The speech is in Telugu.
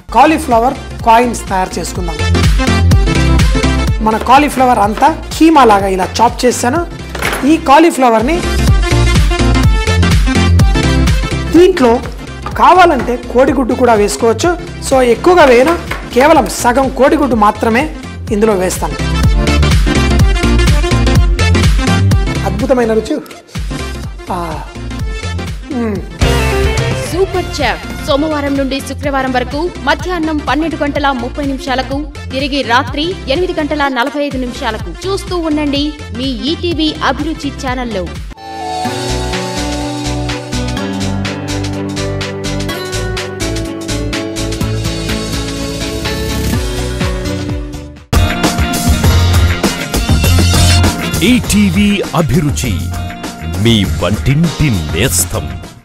కాలీఫ్లవర్ కాయిన్స్ తయారు చేసుకుందాం మన కాలీఫ్లవర్ అంతా కీమా లాగా ఇలా చాప్ చేశాను ఈ కాలీఫ్లవర్ని దీంట్లో కావాలంటే కోడిగుడ్డు కూడా వేసుకోవచ్చు సో ఎక్కువగా వేయను కేవలం సగం కోడిగుడ్డు మాత్రమే ఇందులో వేస్తాను అద్భుతమైన రుచి ఆ, సూపర్ చెఫ్ సోమవారం నుండి శుక్రవారం వరకు మధ్యాహ్నం పన్నెండు గంటల ముప్పై నిమిషాలకు తిరిగి రాత్రి ఎనిమిది గంటల నలభై ఐదు నిమిషాలకు చూస్తూ ఉండండి మీ ఈటీవీ అభిరుచి ఛానల్లో ఈటీవీ అభిరుచి మీ వంటింటి నేస్తం